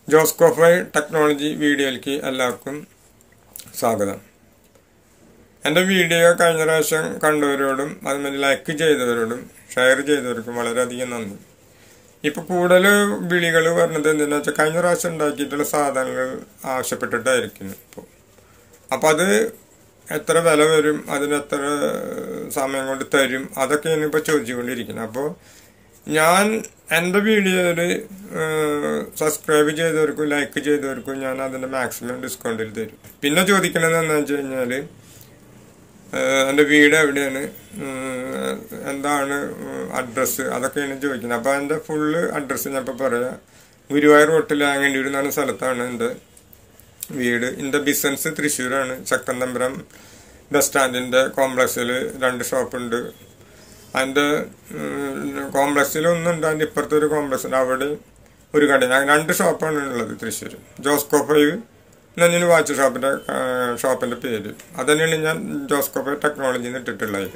ജോസ്കോഫൈ technology വീഡിയോയിലേക്ക് എല്ലാവർക്കും സ്വാഗതം എൻ്റെ വീഡിയോ കഴിഞ്ഞ പ്രാവശ്യം കണ്ടവരോടും അതുമാതിരി ലൈക്ക് ചെയ്തവരോടും ഷെയർ ചെയ്തവർക്കും വളരെയധികം നന്ദി ഇപ്പോൾ കൂടുതൽ വിളികൾ വരുന്നത് എന്തിനാ വെച്ചാൽ കഴിഞ്ഞ പ്രാവശ്യം ഉണ്ടാക്കിയിട്ടുള്ള സാധനങ്ങൾ ആവശ്യപ്പെട്ടിട്ടായിരിക്കുന്നു ഇപ്പോൾ അപ്പോൾ അത് എത്ര വില വരും അതിന് എത്ര സമയം കൊണ്ട് തരും അതൊക്കെയാണ് ഇപ്പോൾ ചോദിച്ചുകൊണ്ടിരിക്കുന്നത് അപ്പോൾ ഞാൻ എൻ്റെ വീഡിയോയിൽ സബ്സ്ക്രൈബ് ചെയ്തവർക്കും ലൈക്ക് ചെയ്തവർക്കും ഞാൻ അതിൻ്റെ മാക്സിമം ഡിസ്കൗണ്ടിൽ തരും പിന്നെ ചോദിക്കണത് എന്താണെന്ന് വെച്ച് കഴിഞ്ഞാൽ എൻ്റെ വീട് എവിടെയാണ് ഉം, എന്താണ് അഡ്രസ്സ് അതൊക്കെയാണ് ചോദിക്കുന്നത് അപ്പോൾ എൻ്റെ ഫുള്ള് അഡ്രസ്സ് ഞാൻ ഇപ്പോൾ പറയാം ഗുരുവായൂർ റോട്ടിൽ ആങ്ങണ്ടിയൂർ എന്ന് പറഞ്ഞ സ്ഥലത്താണ് എൻ്റെ വീട് എൻ്റെ ബിസിനസ് തൃശ്ശൂരാണ് ചക്കന്തമ്പുരം ബസ് സ്റ്റാൻഡിൻ്റെ കോംപ്ലക്സിൽ രണ്ട് ഷോപ്പുണ്ട് അതിൻ്റെ കോംപ്ലക്സിൽ ഒന്നുണ്ട് അതിൻ്റെ ഇപ്പുറത്തെ ഒരു കോംപ്ലക്സ് ഉണ്ട് അവിടെ ഒരു കട ഞാൻ രണ്ട് ഷോപ്പാണ് ഉള്ളത് തൃശ്ശൂർ ജോസ്കോ ഫൈവ് എന്നൊരു വാച്ച് ഷോപ്പിൻ്റെ ഷോപ്പിൻ്റെ പേര് അത് തന്നെയാണ് ഞാൻ ജോസ്കോ ഫൈവ് ടെക്നോളജിന്ന് ഇട്ടിട്ടുള്ളത്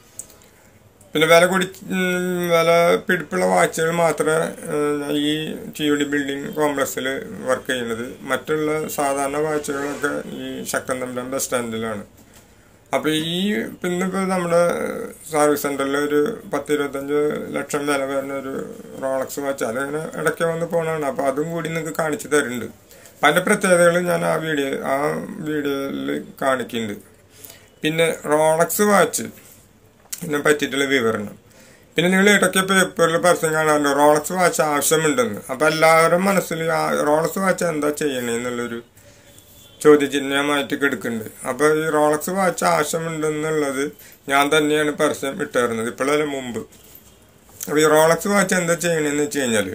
പിന്നെ വില കൂടി ഉം, വില പിടിപ്പുള്ള വാച്ചുകൾ മാത്രമേ ഏഹ്, ഈ ടി യു ഡി ബിൽഡിംഗ് കോംപ്ലക്സിൽ വർക്ക് ചെയ്യുന്നത് മറ്റുള്ള സാധാരണ വാച്ചുകളൊക്കെ ഈ ശക്തന്തമ്പലം ബസ് സ്റ്റാൻഡിലാണ് അപ്പോൾ ഈ പിന്നിപ്പോൾ നമ്മുടെ സർവീസ് സെൻ്ററിൽ ഒരു പത്ത് ഇരുപത്തഞ്ച് ലക്ഷം വില വരുന്ന ഒരു റോളക്സ് വാച്ച് അതിങ്ങനെ ഇടയ്ക്ക് വന്ന് പോകണതാണ് അപ്പോൾ അതും കൂടി നിങ്ങൾക്ക് കാണിച്ചു തരുന്നുണ്ട് അപ്പം അതിൻ്റെ പ്രത്യേകതകൾ ഞാൻ ആ വീഡിയോ ആ വീഡിയോയിൽ കാണിക്കുന്നുണ്ട് പിന്നെ റോളക്സ് വാച്ച് ഇതിനെ പറ്റിയിട്ടുള്ള വിവരണം പിന്നെ നിങ്ങൾ ഇടയ്ക്ക് പേപ്പറിൽ പരസ്യം കാണാറുണ്ട് റോളക്സ് വാച്ച് ആവശ്യമുണ്ടെന്ന് അപ്പം എല്ലാവരും മനസ്സിൽ ആ റോളക്സ് വാച്ച് എന്താ ചെയ്യണേന്നുള്ളൊരു ചോദ്യചിഹ്നമായിട്ട് കിടക്കുന്നുണ്ട് അപ്പോൾ ഈ റോളക്സ് വാച്ച് ആവശ്യമുണ്ടെന്നുള്ളത് ഞാൻ തന്നെയാണ് പരസ്യം ഇട്ടായിരുന്നത് ഇപ്പോഴല്ല മുമ്പ് അപ്പോൾ ഈ റോളക്സ് വാച്ച് എന്താ ചെയ്യണമെന്ന് വെച്ച് കഴിഞ്ഞാൽ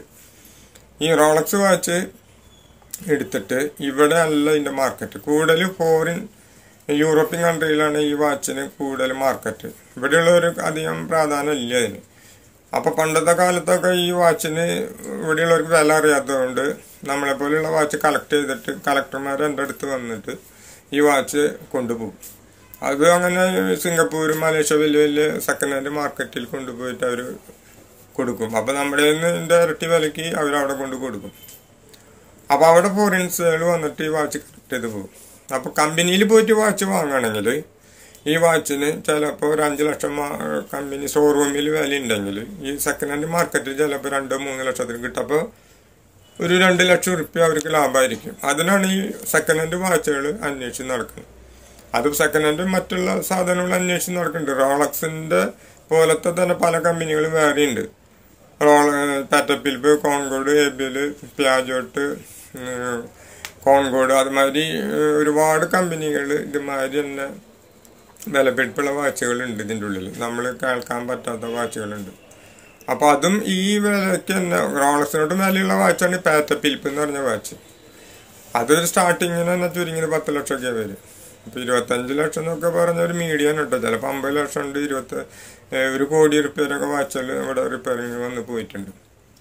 ഈ റോളക്സ് വാച്ച് എടുത്തിട്ട് ഇവിടെ അല്ല ഇതിൻ്റെ മാർക്കറ്റ് കൂടുതൽ ഫോറിൻ യൂറോപ്യൻ കൺട്രിയിലാണ് ഈ വാച്ചിന് കൂടുതൽ മാർക്കറ്റ് ഇവിടെയുള്ളവർ അധികം പ്രാധാന്യം ഇല്ല അതിന് അപ്പോൾ പണ്ടത്തെ കാലത്തൊക്കെ ഈ വാച്ചിന് ഇവിടെയുള്ളവർക്ക് വില അറിയാത്തതുകൊണ്ട് നമ്മളെ പോലെയുള്ള വാച്ച് കളക്ട് ചെയ്തിട്ട് കളക്ടർമാർ എൻ്റെ അടുത്ത് വന്നിട്ട് ഈ വാച്ച് കൊണ്ടുപോകും അത് അങ്ങനെ സിംഗപ്പൂർ മലേഷ്യ വലിയ വലിയ സെക്കൻഡ് ഹാൻഡ് മാർക്കറ്റിൽ കൊണ്ടുപോയിട്ട് അവർ കൊടുക്കും അപ്പോൾ നമ്മുടെ നിന്ന് ഇതിൻ്റെ ഇരട്ടി വിലയ്ക്ക് അവരവിടെ കൊണ്ട് കൊടുക്കും അപ്പോൾ അവിടെ ഫോറിൻസുകൾ വന്നിട്ട് ഈ വാച്ച് കളക്ട് ചെയ്ത് പോകും അപ്പോൾ കമ്പനിയിൽ പോയിട്ട് വാച്ച് വാങ്ങുകയാണെങ്കിൽ ഈ വാച്ചിന് ചിലപ്പോൾ ഒരു അഞ്ച് ലക്ഷം മാ- കമ്പനി ഷോറൂമിൽ വില ഉണ്ടെങ്കിൽ ഈ സെക്കൻഡ് ഹാൻഡ് മാർക്കറ്റിൽ ചിലപ്പോൾ രണ്ട് മൂന്ന് ലക്ഷത്തിന് കിട്ടും അപ്പോൾ ഒരു രണ്ട് ലക്ഷം റുപ്യ അവർക്ക് ലാഭമായിരിക്കും അതിനാണ് ഈ സെക്കൻഡ് ഹാൻഡ് വാച്ചുകൾ അന്വേഷിച്ച് നടക്കുന്നത് അത് സെക്കൻഡ് ഹാൻഡ് മറ്റുള്ള സാധനങ്ങൾ അന്വേഷിച്ച് നടക്കുന്നുണ്ട് റോളക്സിന്റെ പോലത്തെ തന്നെ പല കമ്പനികളും വേറെ ഉണ്ട് റോള പാറ്റപ്പിൽപ്പ് കോൺകോഡ് എബില് പ്യാജോട്ട് ഉം, കോൺകോഡ് അതുമാതിരി ഏഹ്, ഒരുപാട് കമ്പനികൾ ഇതുമാതിരി തന്നെ വിലപിടിപ്പുള്ള വാച്ചുകളുണ്ട് ഇതിൻ്റെ ഉള്ളിൽ നമ്മൾ കേൾക്കാൻ പറ്റാത്ത വാച്ചുകളുണ്ട് അപ്പോൾ അതും ഈ വിലയ്ക്ക് തന്നെ റോളക്സിനോട്ട് വിലയുള്ള വാച്ചാണ് ഈ പാറ്റപ്പിൽപ്പ് എന്ന് പറഞ്ഞ വാച്ച് അതൊരു സ്റ്റാർട്ടിങ്ങിന് തന്നെ ചുരുങ്ങിയത് പത്ത് ലക്ഷമൊക്കെ വരും ഇപ്പൊ ഇരുപത്തഞ്ച് ലക്ഷം എന്നൊക്കെ പറഞ്ഞ ഒരു മീഡിയം കേട്ടോ ചിലപ്പോൾ അമ്പത് ലക്ഷം ഉണ്ട് ഇരുപത്തി ഏഹ് ഒരു കോടി റുപ്യയിലൊക്കെ വാച്ചുകൾ ഇവിടെ റിപ്പയറിങ് വന്ന് പോയിട്ടുണ്ട്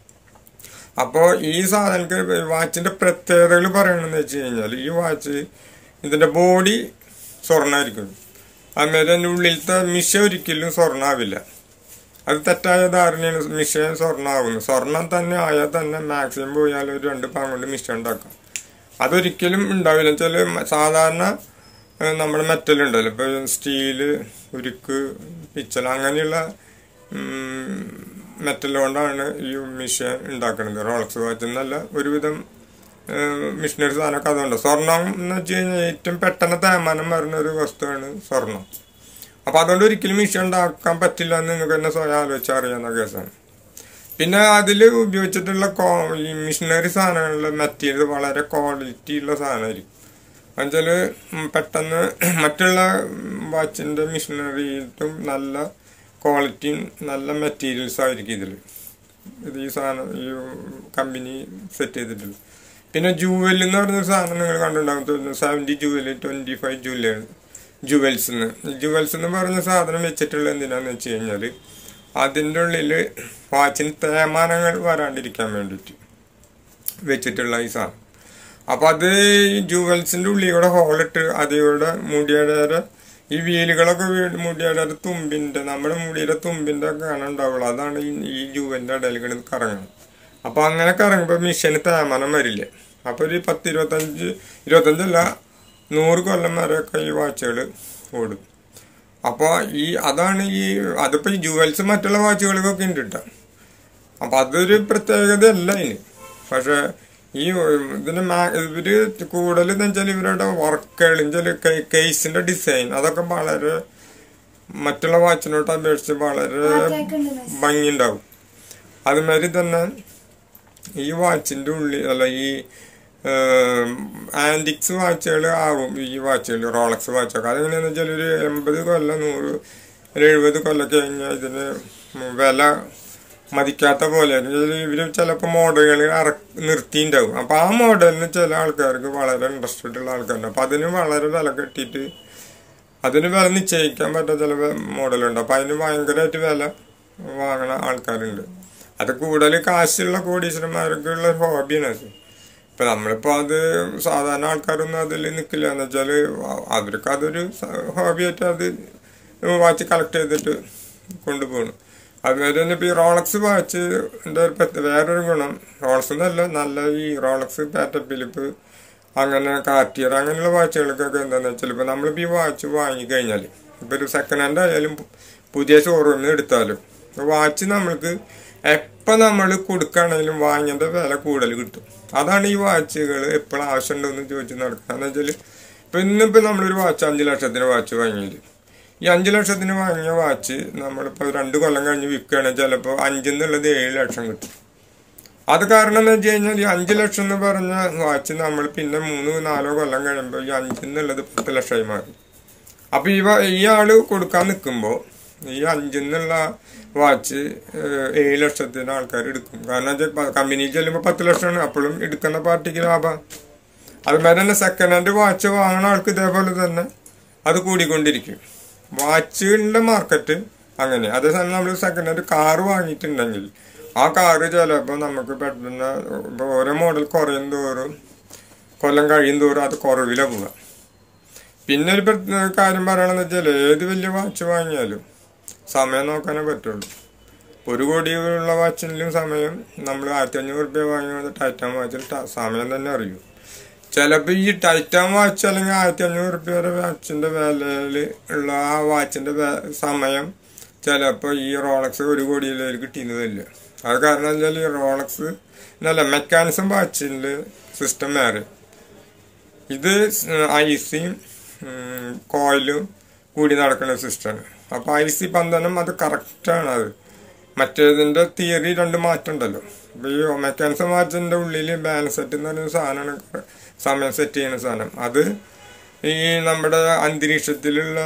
അപ്പോൾ ഈ സാധനക്ക് വാച്ചിന്റെ പ്രത്യേകതകൾ പറയണമെന്ന് വെച്ച് കഴിഞ്ഞാൽ ഈ വാച്ച് ഇതിന്റെ ബോഡി സ്വർണ്ണമായിരിക്കും അതുമാതിരി അതിൻ്റെ ഉള്ളിലത്തെ മിഷ ഒരിക്കലും സ്വർണ്ണാവില്ല അത് തെറ്റായ ധാരണയാണ് മിഷ സ്വർണ്ണമാകുന്നത് സ്വർണം തന്നെ ആയാൽ തന്നെ മാക്സിമം പോയാൽ ഒരു രണ്ട് പാൻ കൊണ്ട് മിഷ ഉണ്ടാക്കാം അതൊരിക്കലും ഉണ്ടാവില്ല വെച്ചാൽ സാധാരണ ഏഹ്, നമ്മുടെ മെറ്റൽ ഉണ്ടല്ലോ ഇപ്പോൾ സ്റ്റീല് ഉരുക്ക് പിച്ചൽ അങ്ങനെയുള്ള മെറ്റൽ കൊണ്ടാണ് ഈ മിഷൻ ഉണ്ടാക്കുന്നത് റോളക്സ് വാച്ച് എന്നല്ല ഒരുവിധം മിഷനറി സാധനമൊക്കെ അതുകൊണ്ട് സ്വർണം എന്ന് വെച്ച് കഴിഞ്ഞാൽ ഏറ്റവും പെട്ടെന്ന് തേമാനം വരുന്ന ഒരു വസ്തുവാണ് സ്വർണം അപ്പൊ അതുകൊണ്ട് ഒരിക്കലും മിഷൻ ഉണ്ടാക്കാൻ പറ്റില്ല എന്ന് നിങ്ങൾക്ക് തന്നെ സ്വയം ആലോചിച്ച് അറിയാവുന്ന കേസാണ് പിന്നെ അതിൽ ഉപയോഗിച്ചിട്ടുള്ള കോ ഈ മിഷനറി സാധനങ്ങളിലെ മെറ്റീരിയൽ വളരെ ക്വാളിറ്റി ഉള്ള സാധനമായിരിക്കും എന്നുവെച്ചാൽ പെട്ടെന്ന് മറ്റുള്ള വാച്ചിൻ്റെ മിഷനറിയിട്ടും നല്ല ക്വാളിറ്റിയും നല്ല മെറ്റീരിയൽസ് ആയിരിക്കും ഇതിൽ ഇത് ഈ സാധനം ഈ കമ്പനി സെറ്റ് ചെയ്തിട്ടുള്ളത് പിന്നെ ജുവൽ എന്ന് പറഞ്ഞൊരു സാധനം നിങ്ങൾ കണ്ടിട്ടുണ്ടാകും തോന്നുന്നു seventy jewel twenty five jewel jewels എന്ന് ജുവൽസ് എന്ന് പറഞ്ഞ സാധനം വെച്ചിട്ടുള്ള എന്തിനാന്ന് വെച്ച് കഴിഞ്ഞാൽ അതിൻ്റെ ഉള്ളിൽ വാച്ചിന് തേമാനങ്ങൾ വരാണ്ടിരിക്കാൻ വേണ്ടിയിട്ട് വെച്ചിട്ടുള്ള ഈ സാധനം അപ്പൊ അത് ഈ ജുവൽസിന്റെ ഉള്ളിൽ കൂടെ ഹോളിട്ട് അതിലൂടെ മുടിയുടെ ഈ വീലുകളൊക്കെ വീട് മുടിയുടെ തുമ്പിന്റെ നമ്മുടെ മുടിയുടെ തുമ്പിന്റെ കാണാൻ ഉണ്ടാവുള്ളൂ അതാണ് ഈ ഈ ജുവലിന്റെ ഇടയിൽ കിടന്ന് കറങ്ങുന്നത് അപ്പൊ അങ്ങനെ കറങ്ങുമ്പോ മിഷന് തേമാനം വരില്ല അപ്പോൾ ഒരു പത്ത് ഇരുപത്തഞ്ച് ഇരുപത്തഞ്ചല്ല നൂറ് കൊല്ലം വരെയൊക്കെ ഈ വാച്ചുകൾ ഓടും അപ്പോൾ ഈ അതാണ് ഈ അതിപ്പോൾ ഈ ജുവൽസ് മറ്റുള്ള വാച്ചുകൾക്കൊക്കെ ഉണ്ട് കേട്ടോ അപ്പം അതൊരു പ്രത്യേകതയല്ല ഇതിന് പക്ഷെ ഈ ഇതിന് മാ ഇവര് കൂടുതൽ എന്ന് വെച്ചാൽ ഇവരുടെ വർക്കുകൾ വെച്ചാൽ കേസിന്റെ ഡിസൈൻ അതൊക്കെ വളരെ മറ്റുള്ള വാച്ചിനോട്ട് അപേക്ഷിച്ച് വളരെ ഭംഗിയുണ്ടാവും അതുമാതിരി തന്നെ ഈ വാച്ചിന്റെ ഉള്ളിൽ അല്ല ഈ ആന്റിക്സ് വാച്ചുകൾ ആവും ഈ വാച്ചുകൾ റോളക്സ് വാച്ചൊക്കെ അതെങ്ങനെയാന്ന് വെച്ചാൽ ഒരു എൺപത് കൊല്ലം നൂറ് ഒരു എഴുപത് കൊല്ലമൊക്കെ കഴിഞ്ഞാൽ ഇതിന് വില മതിക്കാത്ത പോലെ ഇവര് ചിലപ്പോൾ മോഡലുകൾ ഇറ നിർത്തിയിട്ടുണ്ടാവും അപ്പൊ ആ മോഡലിന് ചില ആൾക്കാർക്ക് വളരെ ഇൻട്രസ്റ്റഡ് ഉള്ള ആൾക്കാരുണ്ട് അപ്പൊ അതിന് വളരെ വില കെട്ടിയിട്ട് അതിന് വില നിശ്ചയിക്കാൻ പറ്റാത്ത ചില മോഡലുണ്ട് അപ്പൊ അതിന് ഭയങ്കരമായിട്ട് വില വാങ്ങണ ആൾക്കാരുണ്ട് അത് കൂടുതൽ കാശുള്ള കോടീശ്വരന്മാർക്കുള്ള ഒരു ഹോബിയാണ് അത് ഇപ്പൊ നമ്മളിപ്പോ അത് സാധാരണ ആൾക്കാരൊന്നും അതിൽ നിൽക്കില്ല എന്ന് വെച്ചാല് അവർക്ക് അതൊരു ഹോബിയായിട്ട് അത് വാച്ച് കളക്ട് ചെയ്തിട്ട് കൊണ്ടുപോകണം അതുമാതിരി തന്നെ ഇപ്പൊ ഈ റോളക്സ് വാച്ച് ഒരു പ്രത്യേക വേറൊരു ഗുണം റോളക്സ് എന്നല്ല നല്ല ഈ റോളക്സ് പാറ്റ ഫിലിപ്പ് അങ്ങനെ കാർട്ടിയർ അങ്ങനെയുള്ള വാച്ചുകൾക്കൊക്കെ എന്താണെന്ന് വെച്ചാൽ ഇപ്പൊ നമ്മളിപ്പോ ഈ വാച്ച് വാങ്ങിക്കഴിഞ്ഞാൽ ഇപ്പൊ ഒരു സെക്കൻഡ് ഹാൻഡ് ആയാലും പുതിയ ഷോറൂമിൽ നിന്ന് എടുത്താലും വാച്ച് നമ്മൾക്ക് എപ്പോൾ നമ്മൾ കൊടുക്കുകയാണെങ്കിലും വാങ്ങിയത് വില കൂടുതൽ കിട്ടും അതാണ് ഈ വാച്ചുകൾ എപ്പോഴും ആവശ്യമുണ്ടോ ചോദിച്ച് നടക്കുക എന്ന് വെച്ചാൽ ഇപ്പൊ ഇന്നിപ്പോ നമ്മളൊരു വാച്ച് അഞ്ച് ലക്ഷത്തിന് വാച്ച് വാങ്ങിയില്ല ഈ അഞ്ച് ലക്ഷത്തിന് വാങ്ങിയ വാച്ച് നമ്മളിപ്പോൾ രണ്ട് കൊല്ലം കഴിഞ്ഞ് വിൽക്കുകയാണെങ്കിൽ ചിലപ്പോൾ അഞ്ചെന്നുള്ളത് ഏഴ് ലക്ഷം കിട്ടും അത് കാരണം എന്ന് വെച്ച് കഴിഞ്ഞാൽ ഈ അഞ്ച് ലക്ഷം എന്ന് പറഞ്ഞ വാച്ച് നമ്മൾ പിന്നെ മൂന്ന് നാലോ കൊല്ലം കഴിയുമ്പോൾ ഈ അഞ്ചെന്നുള്ളത് പത്ത് ലക്ഷമായി മാറി അപ്പൊ ഈ ഈ ആള് കൊടുക്കാൻ നിൽക്കുമ്പോൾ ഈ അഞ്ചെന്നുള്ള വാച്ച് ഏഴ് ലക്ഷത്തിന് ആൾക്കാർ എടുക്കും കാരണം കമ്പനിയിൽ ചെല്ലുമ്പോൾ പത്ത് ലക്ഷമാണ് അപ്പോഴും എടുക്കുന്ന പാർട്ടിക്ക് ലാഭം അതുമാതിരി തന്നെ സെക്കൻഡ് ഹാൻഡ് വാച്ച് വാങ്ങുന്ന ആൾക്ക് ഇതേപോലെ തന്നെ അത് കൂടിക്കൊണ്ടിരിക്കും വാച്ചുകളുടെ മാർക്കറ്റ് അങ്ങനെ അതേസമയം നമ്മൾ സെക്കൻഡ് ഹാൻഡ് കാറ് വാങ്ങിയിട്ടുണ്ടെങ്കിൽ ആ കാറ് ചിലപ്പോൾ നമുക്ക് പെട്ടെന്ന് ഇപ്പോൾ ഓരോ മോഡൽ കുറയും തോറും കൊല്ലം കഴിയും തോറും അത് കുറവിലാണ് പോവുക പിന്നെ ഒരു കാര്യം പറയണമെന്ന് വെച്ചാൽ ഏത് വലിയ വാച്ച് വാങ്ങിയാലും സമയം നോക്കാനേ പറ്റുള്ളൂ ഒരു കോടിയുള്ള വാച്ചിലും സമയം നമ്മൾ ആയിരത്തി അഞ്ഞൂറ് റുപ്യ വാങ്ങിയത് ടൈറ്റാൻ വാച്ചിൽ സമയം തന്നെ അറിയൂ ചിലപ്പോൾ ഈ ടൈറ്റാൻ വാച്ച് അല്ലെങ്കിൽ ആയിരത്തി അഞ്ഞൂറ് റുപ്യ വരെ വാച്ചിന്റെ വിലയിൽ ഉള്ള ആ വാച്ചിന്റെ സമയം ചിലപ്പോൾ ഈ റോളക്സ് ഒരു കോടിയിലേക്ക് കിട്ടിയെന്നതില്ല അത് കാരണം വെച്ചാൽ ഈ റോളക്സ് എന്നല്ല മെക്കാനിസം വാച്ചിൻ്റെ സിസ്റ്റം വേറെ ഇത് ഐസിയും കോയിലും കൂടി നടക്കുന്ന സിസ്റ്റമാണ് അപ്പോൾ ഐ സി പന്തനം അത് കറക്റ്റാണ് അത് മറ്റേതിന്റെ തിയറി രണ്ട് മാറ്റം ഉണ്ടല്ലോ ഇപ്പൊ ഈ മെക്കാനിസം വാച്ചിന്റെ ഉള്ളിൽ ബാലൻസ് സെറ്റ് എന്ന് പറയുന്ന സാധനമാണ് സമയം സെറ്റ് ചെയ്യുന്ന സാധനം അത് ഈ നമ്മുടെ അന്തരീക്ഷത്തിലുള്ള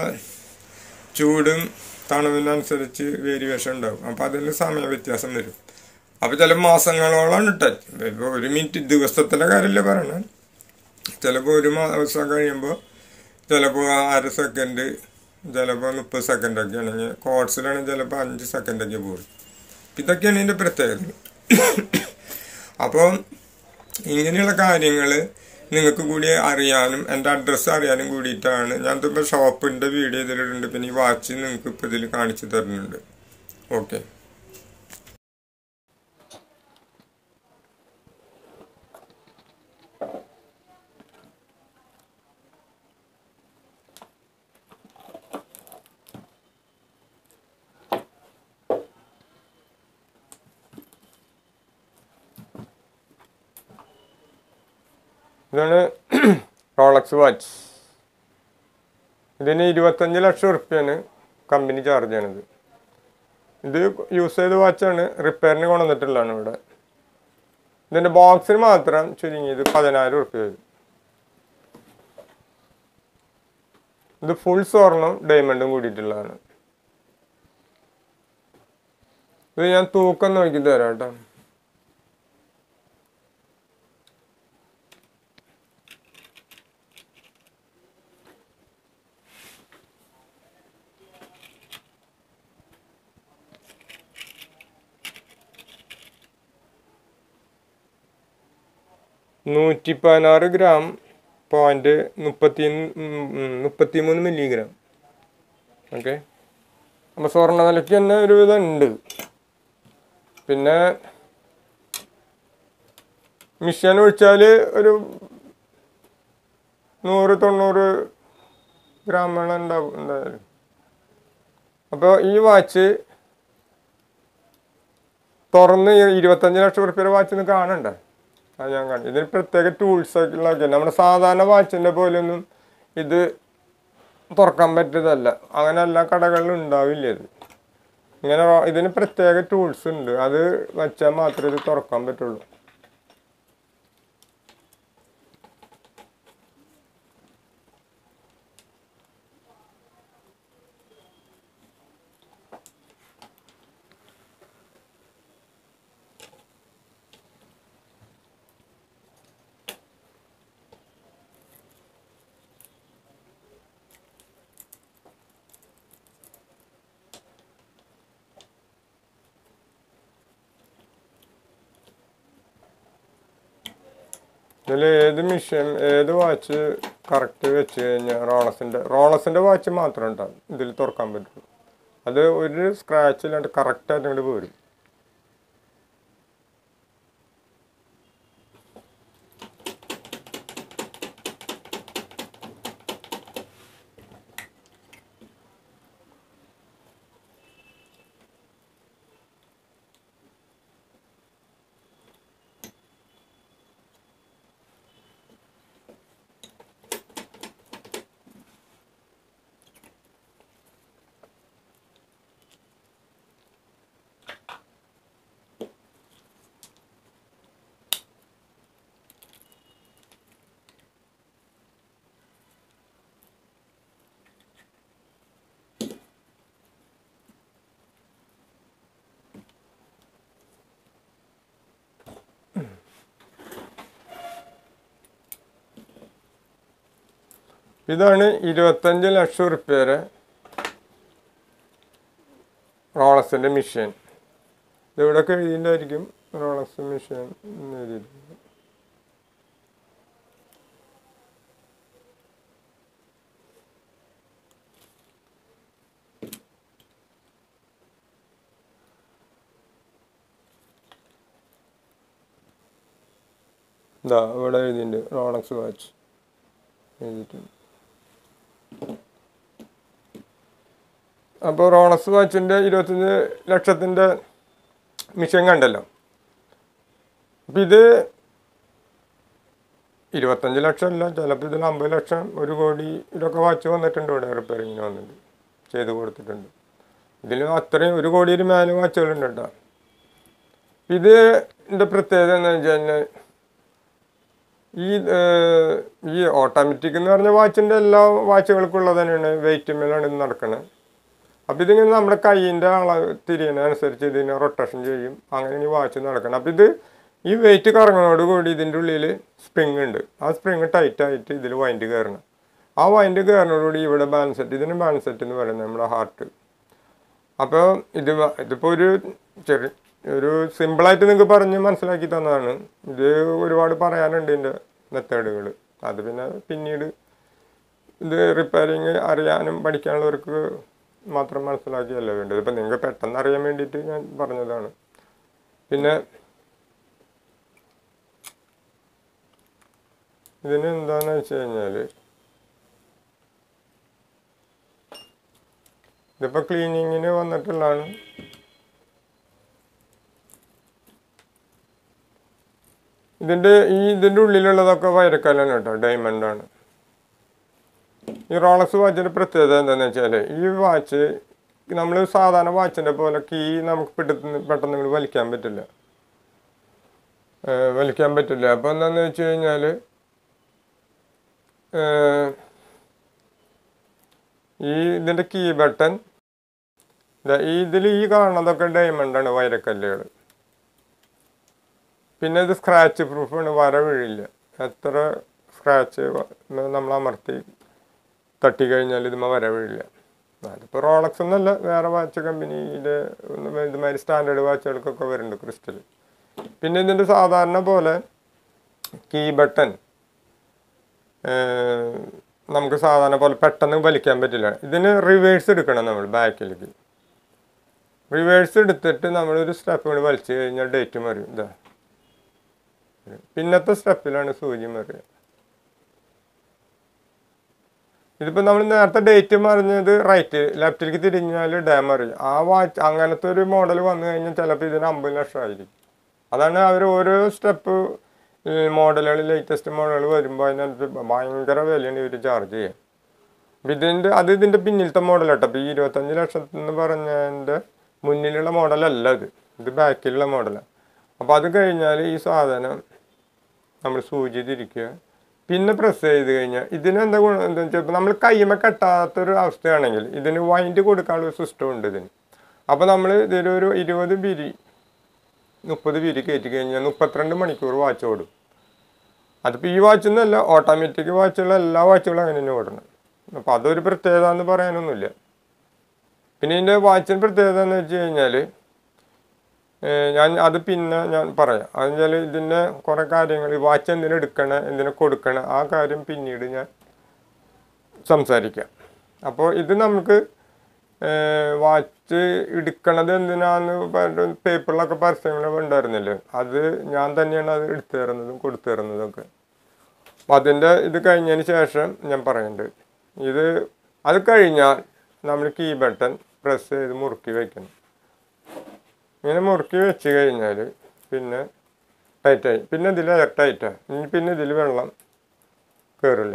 ചൂടും തണുവിനനുസരിച്ച് വേരിയേഷൻ ഉണ്ടാവും അപ്പൊ അതിന് സമയ വ്യത്യാസം വരും അപ്പൊ ചില മാസങ്ങളോളാണ് ടച്ച് ഇപ്പൊ ഒരു മിനിറ്റ് ദിവസത്തിലെ കാര്യമല്ലേ പറയണേ ചിലപ്പോൾ ഒരു മാസം കഴിയുമ്പോൾ ചിലപ്പോൾ അര സെക്കൻഡ് ചിലപ്പോൾ മുപ്പത് സെക്കൻഡൊക്കെ ആണെങ്കിൽ കോഴ്സിലാണെങ്കിൽ ചിലപ്പോൾ അഞ്ച് സെക്കൻഡൊക്കെ പോകും ഇതൊക്കെയാണ് ഇതിൻ്റെ പ്രത്യേകത അപ്പോൾ ഇങ്ങനെയുള്ള കാര്യങ്ങൾ നിങ്ങൾക്ക് കൂടി അറിയാനും എൻ്റെ അഡ്രസ്സ് അറിയാനും കൂടിയിട്ടാണ് ഞാൻ ഇപ്പോൾ ഷോപ്പിൻ്റെ വീഡിയോ ഇതിലിട്ടുണ്ട് പിന്നെ ഈ വാച്ച് നിങ്ങൾക്ക് ഇപ്പോൾ ഇതിൽ കാണിച്ചു തരുന്നുണ്ട് ഓക്കെ ഇതാണ് റോളക്സ് വാച്ച് ഇതിന് ഇരുപത്തഞ്ച് ലക്ഷം ഉറുപ്പ്യാണ് കമ്പനി ചാർജ് ചെയ്യണത് ഇത് യൂസ് ചെയ്ത വാച്ചാണ് റിപ്പയറിന് കൊണ്ടുവന്നിട്ടുള്ളതാണ് ഇവിടെ ഇതിൻ്റെ ബോക്സിന് മാത്രം ചുരുങ്ങിയത് പതിനായിരം ഉറുപ്പ്യ വരും ഇത് ഫുൾ സ്വർണം ഡയമണ്ടും കൂടിയിട്ടുള്ളതാണ് ഇത് ഞാൻ തൂക്കം നോക്കി തരാം കേട്ടോ നൂറ്റി പതിനാറ് ഗ്രാം പോയിന്റ് മുപ്പത്തി മുപ്പത്തി മൂന്ന് മില്ലിഗ്രാം ഓക്കെ അപ്പോൾ സ്വർണ്ണ നിലയ്ക്ക് തന്നെ ഒരു വിധം ഉണ്ട് പിന്നെ മിഷ്യൻ ഒഴിച്ചാൽ ഒരു നൂറ് തൊണ്ണൂറ് ഗ്രാമുകൾ ഉണ്ടാവും എന്തായാലും അപ്പോൾ ഈ വാച്ച് തുറന്ന് ഈ ഇരുപത്തഞ്ച് ലക്ഷം റുപ്യയുടെ വാച്ച് ഒന്ന് കാണണ്ടേ അത് ഞാൻ കണ്ടു ഇതിന് പ്രത്യേക ടൂൾസ് ഒക്കെ ഉള്ളതൊക്കെ നമ്മുടെ സാധാരണ വാച്ചിൻ്റെ പോലെയൊന്നും ഇത് തുറക്കാൻ പറ്റിയതല്ല അങ്ങനെ എല്ലാ കടകളിലും ഉണ്ടാവില്ല ഇത് ഇങ്ങനെ റോ- ഇതിന് പ്രത്യേക ടൂൾസ് ഉണ്ട് അത് വെച്ചാൽ മാത്രമേ ഇത് തുറക്കാൻ പറ്റുള്ളൂ ഇതിൽ ഏത് മിഷൻ ഏത് വാച്ച് കറക്റ്റ് വെച്ച് കഴിഞ്ഞാൽ റോളസിൻ്റെ റോളസിൻ്റെ വാച്ച് മാത്രം ഉണ്ടാവും ഇതിൽ തുറക്കാൻ പറ്റുള്ളൂ അത് ഒരു സ്ക്രാച്ച് ഇല്ലാണ്ട് കറക്റ്റായിട്ട് ഇങ്ങോട്ട് പോരും ഇതാണ് ഇരുപത്തഞ്ച് ലക്ഷം റുപ്യയുടെ റോളസിൻ്റെ മിഷ്യൻ ഇതിവിടെയൊക്കെ എഴുതിയിട്ടുണ്ടായിരിക്കും റോളക്സ് മിഷ്യൻ എന്ന് എഴുതിയിട്ടുണ്ട് ഇതാ ഇവിടെ എഴുതിയിട്ടുണ്ട് റോളക്സ് വാച്ച് എഴുതിയിട്ടുണ്ട് അപ്പോൾ റോളക്സ് വാച്ചിൻ്റെ ഇരുപത്തഞ്ച് ലക്ഷത്തിൻ്റെ മിഷൻ കണ്ടല്ലോ അപ്പം ഇത് ഇരുപത്തഞ്ച് ലക്ഷം അല്ല ചിലപ്പോൾ ഇതിൽ അമ്പത് ലക്ഷം ഒരു കോടി ഇതൊക്കെ വാച്ച് വന്നിട്ടുണ്ട് ഇവിടെ റിപ്പയറിങ്ങിന് വന്നിട്ട് ചെയ്ത് കൊടുത്തിട്ടുണ്ട് ഇതിൽ അത്രയും ഒരു കോടിയിൽ മേലെ വാച്ചുകളുണ്ട് കേട്ടോ ഇത് ഇതിൻ്റെ പ്രത്യേകത എന്ന് വെച്ച് കഴിഞ്ഞാൽ ഈ ഏഹ്, ഈ ഓട്ടോമാറ്റിക് എന്ന് പറഞ്ഞ വാച്ചിൻ്റെ എല്ലാ വാച്ചുകൾക്കുള്ളത് തന്നെയാണ് വെയിറ്റ് മേലാണ് ഇത് നടക്കുന്നത് അപ്പോൾ ഇതിങ്ങനെ നമ്മുടെ കൈയിൻ്റെ അളവ് തിരിയുന്നതനുസരിച്ച് ഇതിനെ റൊട്ടേഷൻ ചെയ്യും അങ്ങനെ ഈ വാച്ച് നടക്കണം അപ്പോൾ ഇത് ഈ വെയിറ്റ് കറങ്ങുന്നതോട് കൂടി ഇതിൻ്റെ ഉള്ളിൽ സ്പ്രിങ് ഉണ്ട് ആ സ്പ്രിങ് ടൈറ്റ് ആയിട്ട് ഇതിൽ വൈൻഡ് കയറണം ആ വൈൻഡ് കയറുന്നതോടുകൂടി ഇവിടെ ബാലൻസ് സെറ്റ് ഇതിന് ബാലൻസ് സെറ്റ് എന്ന് പറയുന്നത് നമ്മുടെ ഹാർട്ട് അപ്പോൾ ഇത് വ- ഇതിപ്പോൾ ഒരു ചെറിയ ഒരു സിമ്പിളായിട്ട് നിങ്ങൾക്ക് പറഞ്ഞ് മനസ്സിലാക്കി തന്നതാണ് ഇത് ഒരുപാട് പറയാനുണ്ട് ഇതിൻ്റെ മെത്തേഡുകൾ അത് പിന്നെ പിന്നീട് ഇത് റിപ്പയറിങ് അറിയാനും പഠിക്കാനുള്ളവർക്ക് മാത്രം മനസ്സിലാക്കിയല്ല വേണ്ടത് ഇപ്പം നിങ്ങൾക്ക് പെട്ടെന്ന് അറിയാൻ വേണ്ടിയിട്ട് ഞാൻ പറഞ്ഞതാണ് പിന്നെ ഇതിന് എന്താണെന്ന് വെച്ച് കഴിഞ്ഞാൽ ഇതിപ്പോൾ ക്ലീനിങ്ങിന് വന്നിട്ടുള്ളതാണ് ഇതിൻ്റെ ഈ ഇതിൻ്റെ ഉള്ളിലുള്ളതൊക്കെ വൈരക്കല്ലാണ് കേട്ടോ ഡയമണ്ട് ആണ് ഈ റോളക്സ് വാച്ചിൻ്റെ പ്രത്യേകത എന്താണെന്ന് വെച്ചാൽ ഈ വാച്ച് നമ്മൾ സാധാരണ വാച്ചിൻ്റെ പോലെ കീ നമുക്ക് പെട്ടെന്ന് പെട്ടെന്ന് ഇങ്ങോട്ട് വലിക്കാൻ പറ്റില്ല ഏഹ് വലിക്കാൻ പറ്റില്ല അപ്പോൾ എന്താണെന്ന് വെച്ച് കഴിഞ്ഞാൽ ഈ ഇതിൻ്റെ കീ ബട്ടൺ ഈ ഇതിൽ ഈ കാണുന്നതൊക്കെ ഡയമണ്ടാണ് വൈരക്കല്ലുകൾ പിന്നെ ഇത് സ്ക്രാച്ച് പ്രൂഫാണ് വര വീഴില്ല എത്ര സ്ക്രാച്ച് നമ്മൾ അമർത്തി തട്ടി കഴിഞ്ഞാൽ ഇതുമ്മ വര വീഴില്ല അതിപ്പോൾ റോളക്സ് എന്നല്ല വേറെ വാച്ച് കമ്പനിയിലെ ഇതുമാതിരി സ്റ്റാൻഡേർഡ് വാച്ചുകൾക്കൊക്കെ വരുന്നുണ്ട് ക്രിസ്റ്റൽ പിന്നെ ഇതിൻ്റെ സാധാരണ പോലെ കീ ബട്ടൺ നമുക്ക് സാധാരണ പോലെ പെട്ടെന്ന് വലിക്കാൻ പറ്റില്ല ഇതിന് റിവേഴ്സ് എടുക്കണം നമ്മൾ ബാക്കിലേക്ക് റിവേഴ്സ് എടുത്തിട്ട് നമ്മളൊരു സ്റ്റെപ്പ് കൂടി വലിച്ചു കഴിഞ്ഞാൽ ഡേറ്റ് മറിയും ഇതാ പിന്നത്തെ സ്റ്റെപ്പിലാണ് സൂചി മറിയുക ഇതിപ്പോൾ നമ്മൾ നേരത്തെ ഡേറ്റ് മറിഞ്ഞത് റൈറ്റ് ലെഫ്റ്റിലേക്ക് തിരിഞ്ഞാൽ ഡാം അറിയും ആ വാച്ച് അങ്ങനത്തെ ഒരു മോഡൽ വന്നു കഴിഞ്ഞാൽ ചിലപ്പോൾ ഇതിന് അമ്പത് ലക്ഷം ആയിരിക്കും അതാണ് അവർ ഓരോ സ്റ്റെപ്പ് മോഡലുകൾ ലേറ്റസ്റ്റ് മോഡലുകൾ വരുമ്പോൾ അതിനകത്ത് ഭയങ്കര വിലയാണ് ഇവർ ചാർജ് ചെയ്യുക അപ്പം ഇതിൻ്റെ അത് ഇതിൻ്റെ പിന്നിലത്തെ മോഡൽ കേട്ടോ അപ്പോൾ ഈ ഇരുപത്തഞ്ച് ലക്ഷത്തിന് പറഞ്ഞതിൻ്റെ മുന്നിലുള്ള മോഡലല്ല ഇത് ഇത് ബാക്കിലുള്ള മോഡലാണ് അപ്പോൾ അത് കഴിഞ്ഞാൽ ഈ സാധനം നമ്മൾ സൂചി തിരിക്കുക പിന്നെ പ്രസ് ചെയ്ത് കഴിഞ്ഞാൽ ഇതിനെന്താ ഗുണം എന്താ വെച്ചാൽ നമ്മൾ കയ്യുമ്മ കെട്ടാത്തൊരു അവസ്ഥയാണെങ്കിൽ ഇതിന് വൈൻഡ് കൊടുക്കാനുള്ള സിസ്റ്റം ഉണ്ട് ഇതിന് അപ്പോൾ നമ്മൾ ഇതിലൊരു ഇരുപത് ബിരി മുപ്പത് ബിരി കയറ്റി കഴിഞ്ഞാൽ മുപ്പത്തിരണ്ട് മണിക്കൂർ വാച്ച് ഓടും അതിപ്പോൾ ഈ വാച്ച് എന്നല്ല ഓട്ടോമാറ്റിക് വാച്ചുള്ള എല്ലാ വാച്ചുകളും അങ്ങനെ തന്നെ ഓടണം അപ്പോൾ അതൊരു പ്രത്യേകത എന്ന് പറയാനൊന്നുമില്ല പിന്നെ ഇതിൻ്റെ വാച്ചിന് പ്രത്യേകത എന്ന് വെച്ച് കഴിഞ്ഞാൽ ഞാൻ അത് പിന്നെ ഞാൻ പറയാം അതെന്ന് വെച്ചാൽ ഇതിൻ്റെ കുറേ കാര്യങ്ങൾ ഈ വാച്ച് എന്തിനു എടുക്കണം എന്തിനു കൊടുക്കണം ആ കാര്യം പിന്നീട് ഞാൻ സംസാരിക്കാം അപ്പോൾ ഇത് നമുക്ക് വാച്ച് എടുക്കണത് എന്തിനാന്ന് പറഞ്ഞ പേപ്പറിലൊക്കെ പരസ്യങ്ങൾ ഉണ്ടായിരുന്നില്ലേ അത് ഞാൻ തന്നെയാണ് അത് എടുത്തു തരുന്നതും കൊടുത്തു തരുന്നതും ഒക്കെ അപ്പം അതിൻ്റെ ഇത് കഴിഞ്ഞതിന് ശേഷം ഞാൻ പറയുന്നുണ്ട് ഇത് അത് കഴിഞ്ഞാൽ നമ്മൾ കീ ബട്ടൺ പ്രസ് ചെയ്ത് മുറുക്കി വെക്കണം ഇങ്ങനെ മുറുക്കി വെച്ച് കഴിഞ്ഞാൽ പിന്നെ ടൈറ്റായി പിന്നെ ഇതിൽ ടൈറ്റാണ് ഇനി പിന്നെ ഇതിൽ വെള്ളം കയറില്ല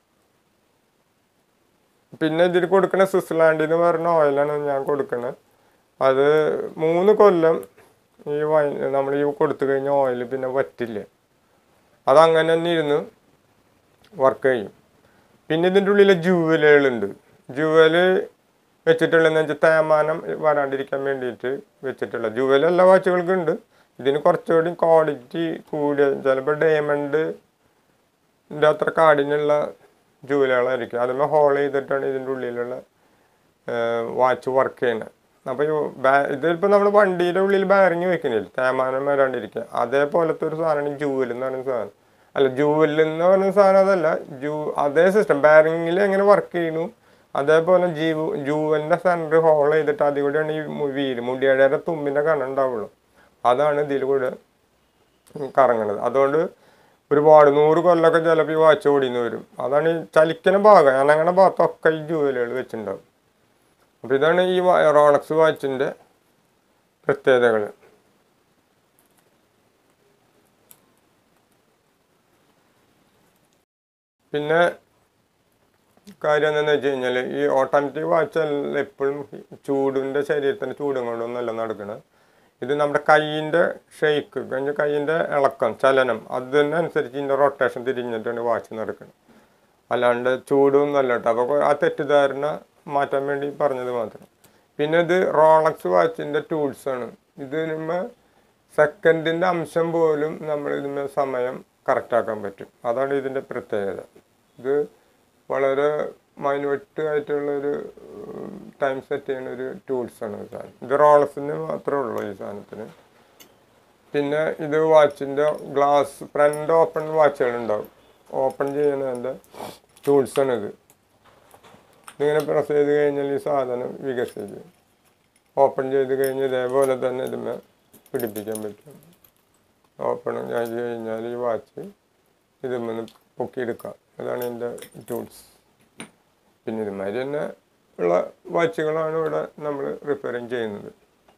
പിന്നെ ഇതിൽ കൊടുക്കുന്ന സ്വിറ്റ്സർലാൻഡിൽ നിന്ന് പറഞ്ഞ ഓയിലാണ് ഞാൻ കൊടുക്കുന്നത് അത് മൂന്ന് കൊല്ലം ഈ വൈ നമ്മൾ ഈ കൊടുത്തു കഴിഞ്ഞ ഓയിൽ പിന്നെ വറ്റില്ല അതങ്ങനെ തന്നെ ഇരുന്ന് വർക്ക് ചെയ്യും പിന്നെ ഇതിൻ്റെ ഉള്ളിൽ ജുവലുകളുണ്ട് ജുവല് വെച്ചിട്ടുള്ളതെന്ന് വെച്ചാൽ തേമാനം വരാണ്ടിരിക്കാൻ വേണ്ടിയിട്ട് വെച്ചിട്ടുള്ള ജുവൽ എല്ലാ വാച്ചുകൾക്കും ഉണ്ട് ഇതിന് കുറച്ചുകൂടി ക്വാളിറ്റി കൂടിയ ചിലപ്പോൾ ഡയമണ്ട് ഇതിൻ്റെ അത്ര കാടിനുള്ള ജുവലുകളായിരിക്കും അതുമ്പോൾ ഹോൾ ചെയ്തിട്ടാണ് ഇതിൻ്റെ ഉള്ളിലുള്ള വാച്ച് വർക്ക് ചെയ്യുന്നത് അപ്പോൾ ഈ ബാ ഇതിപ്പോൾ നമ്മൾ വണ്ടിയുടെ ഉള്ളിൽ ബാരിങ് വെക്കുന്നില്ല തേമാനം വരാണ്ടിരിക്കുക അതേപോലത്തെ ഒരു സാധനമാണ് ജൂവൽ എന്ന് പറയുന്ന സാധനം അല്ല ജൂവൽ എന്ന് പറയുന്ന സാധനം അതല്ല ജൂ അതേ സിസ്റ്റം ബാരിങ്ങിൽ എങ്ങനെ വർക്ക് ചെയ്യുന്നു അതേപോലെ ജീവു ജൂവലിൻ്റെ സെൻറ്റർ ഹോൾ ചെയ്തിട്ട് അതിൽ കൂടെയാണ് ഈ മു- വീല് മുടിയുടെ തുമ്പിൻ്റെ കണ്ണ് ഉണ്ടാവുള്ളൂ അതാണ് ഇതിൽ കൂടെ കറങ്ങണത് അതുകൊണ്ട് ഒരുപാട് നൂറ് കൊല്ലമൊക്കെ ചിലപ്പോൾ ഈ വാച്ച് ഓടിന്ന് വരും അതാണ് ഈ ചലിക്കുന്ന ഭാഗം അനങ്ങണ ഭാഗത്തൊക്കെ ഈ ജുവലുകൾ വെച്ചിട്ടുണ്ടാവും അപ്പോൾ ഇതാണ് ഈ വാ- റോളക്സ് വാച്ചിൻ്റെ പ്രത്യേകതകൾ പിന്നെ കാര്യം എന്താണെന്ന് വെച്ച് കഴിഞ്ഞാൽ ഈ ഓട്ടോമാറ്റിക് വാച്ച് എപ്പോഴും ചൂടിൻ്റെ ശരീരത്തിൻ്റെ ചൂടും കൊണ്ടൊന്നല്ല നടക്കുന്നത് ഇത് നമ്മുടെ കൈയിൻ്റെ ഷെയ്ക്ക് കഴിഞ്ഞ കൈയിൻ്റെ ഇളക്കം ചലനം അതിനനുസരിച്ച് ഇതിൻ്റെ റൊട്ടേഷൻ തിരിഞ്ഞിട്ടാണ് വാച്ച് നടക്കുന്നത് അല്ലാണ്ട് ചൂടൊന്നും അല്ല കേട്ടോ അപ്പോൾ ആ തെറ്റിദ്ധാരണ മാറ്റാൻ വേണ്ടി പറഞ്ഞത് മാത്രം പിന്നെ ഇത് റോളക്സ് വാച്ചിൻ്റെ ടൂൾസാണ് ഇതിനുമ്മ സെക്കൻഡിൻ്റെ അംശം പോലും നമ്മൾ ഇതിന്മേൽ സമയം കറക്റ്റാക്കാൻ പറ്റും അതാണ് ഇതിൻ്റെ പ്രത്യേകത ഇത് വളരെ മൈന്യൂട്ട് ആയിട്ടുള്ള ഒരു ടൈം സെറ്റ് ചെയ്യുന്ന ഒരു ടൂൾസാണ് ഈ സാധനം ഇത് റോളക്സിന് മാത്രമേ ഉള്ളൂ ഈ സാധനത്തിന് പിന്നെ ഇത് വാച്ചിൻ്റെ ഗ്ലാസ് ഫ്രണ്ട് ഓപ്പൺ വാച്ചുകൾ ഉണ്ടാവും ഓപ്പൺ ചെയ്യുന്നതിൻ്റെ ടൂൾസാണ് ഇത് ഇതിങ്ങനെ പ്രസ് ചെയ്ത് കഴിഞ്ഞാൽ ഈ സാധനം വികസിക്കും ഓപ്പൺ ചെയ്ത് കഴിഞ്ഞ് ഇതേപോലെ തന്നെ ഇതിന്മേ പിടിപ്പിക്കാൻ പറ്റും ഓപ്പൺ ചെയ്ത് കഴിഞ്ഞാൽ ഈ വാച്ച് ഇതിന്മേന്ന് പൊക്കിയെടുക്കാം അതാണ് എൻ്റെ ടൂൾസ് പിന്നെ ഇതുമാതിരി തന്നെ ഉള്ള വാച്ചുകളാണ് ഇവിടെ നമ്മൾ റിപ്പയറിങ് ചെയ്യുന്നത്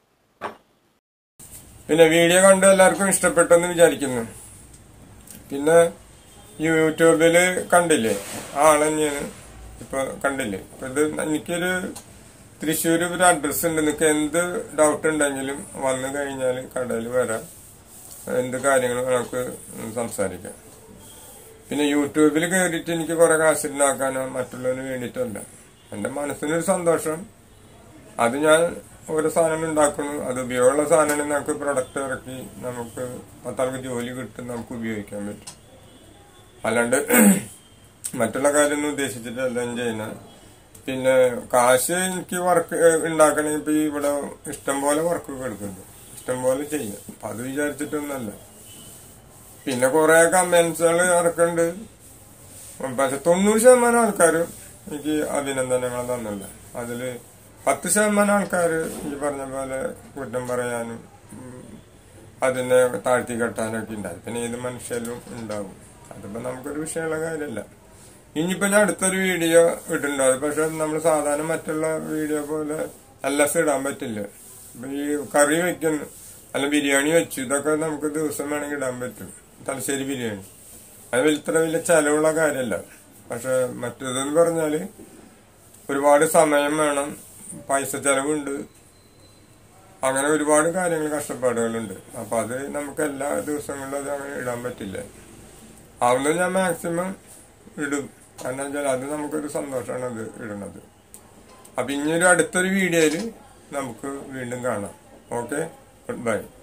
പിന്നെ വീഡിയോ കണ്ട് എല്ലാവർക്കും ഇഷ്ടപ്പെട്ടെന്ന് വിചാരിക്കുന്നു പിന്നെ യൂട്യൂബിൽ കണ്ടില്ലേ ആ ആള് തന്നെയാണ് ഇപ്പൊ കണ്ടില്ലേ അപ്പൊ ഇത് എനിക്കൊരു തൃശ്ശൂർ ഒരു അഡ്രസ്സ് ഉണ്ട് നിങ്ങൾക്ക് എന്ത് ഡൗട്ട് ഉണ്ടെങ്കിലും വന്നു കഴിഞ്ഞാൽ കടയിൽ വരാം എന്ത് കാര്യങ്ങളും നമുക്ക് സംസാരിക്കാം പിന്നെ യൂട്യൂബിൽ കയറിയിട്ട് എനിക്ക് കുറെ കാശുണ്ടാക്കാനോ മറ്റുള്ളവന് വേണ്ടിയിട്ടല്ല എന്റെ മനസ്സിനൊരു സന്തോഷം അത് ഞാൻ ഓരോ സാധനങ്ങൾ ഉണ്ടാക്കുന്നു അത് ഉപയോഗമുള്ള സാധനങ്ങൾ നമുക്ക് പ്രൊഡക്റ്റ് ഇറക്കി നമുക്ക് പത്താൾക്ക് ജോലി കിട്ടും നമുക്ക് ഉപയോഗിക്കാൻ പറ്റും അല്ലാണ്ട് മറ്റുള്ള കാര്യമൊന്നും ഉദ്ദേശിച്ചിട്ടല്ല ഞാൻ ചെയ്യുന്നത് പിന്നെ കാശ് എനിക്ക് വർക്ക് ഉണ്ടാക്കണമെങ്കിൽ ഇപ്പൊ ഈ ഇവിടെ ഇഷ്ടംപോലെ വർക്കൊക്കെ എടുക്കുന്നുണ്ട് ഇഷ്ടംപോലെ ചെയ്യാം അപ്പൊ അത് വിചാരിച്ചിട്ടൊന്നല്ല പിന്നെ കുറെ കമന്റ്സുകൾ ഇറക്കുന്നുണ്ട് പക്ഷെ തൊണ്ണൂറ് ശതമാനം ആൾക്കാരും എനിക്ക് അഭിനന്ദനങ്ങൾ തന്നില്ല അതില് പത്ത് ശതമാനം ആൾക്കാർ ഈ പറഞ്ഞ പോലെ കുറ്റം പറയാനും ഉം, അതിനെ താഴ്ത്തി കെട്ടാനൊക്കെ ഉണ്ടാവും പിന്നെ ഏത് മനുഷ്യരും ഉണ്ടാവും അതിപ്പോ നമുക്കൊരു വിഷയമുള്ള കാര്യമല്ല ഇനിയിപ്പോ ഞാൻ അടുത്തൊരു വീഡിയോ ഇടുന്നുണ്ട് പക്ഷെ നമ്മൾ സാധാരണ മറ്റുള്ള വീഡിയോ പോലെ എല്ലാം ഇടാൻ പറ്റില്ല ഇപ്പൊ ഈ കറി വെക്കുന്നു അല്ല ബിരിയാണി വെച്ചു ഇതൊക്കെ നമുക്ക് ദിവസം വേണമെങ്കിൽ ഇടാൻ പറ്റും തലശ്ശേരി ബിരിയാണി അത് വലിയ- ഇത്ര വലിയ ചെലവുള്ള കാര്യമല്ല പക്ഷെ മറ്റേതെന്ന് പറഞ്ഞാല് ഒരുപാട് സമയം വേണം പൈസ ചെലവുണ്ട് അങ്ങനെ ഒരുപാട് കാര്യങ്ങൾ കഷ്ടപ്പാടുകളുണ്ട് അപ്പൊ അത് നമുക്ക് എല്ലാ ദിവസങ്ങളിലും അത് അങ്ങനെ ഇടാൻ പറ്റില്ല ആവുന്നത് ഞാൻ മാക്സിമം ഇടും കാരണം വെച്ചാൽ അത് നമുക്കൊരു സന്തോഷമാണ് അത് ഇടുന്നത് അപ്പൊ ഇനിയൊരു അടുത്തൊരു വീഡിയോയില് നമുക്ക് വീണ്ടും കാണാം ഓക്കെ ഗുഡ് ബൈ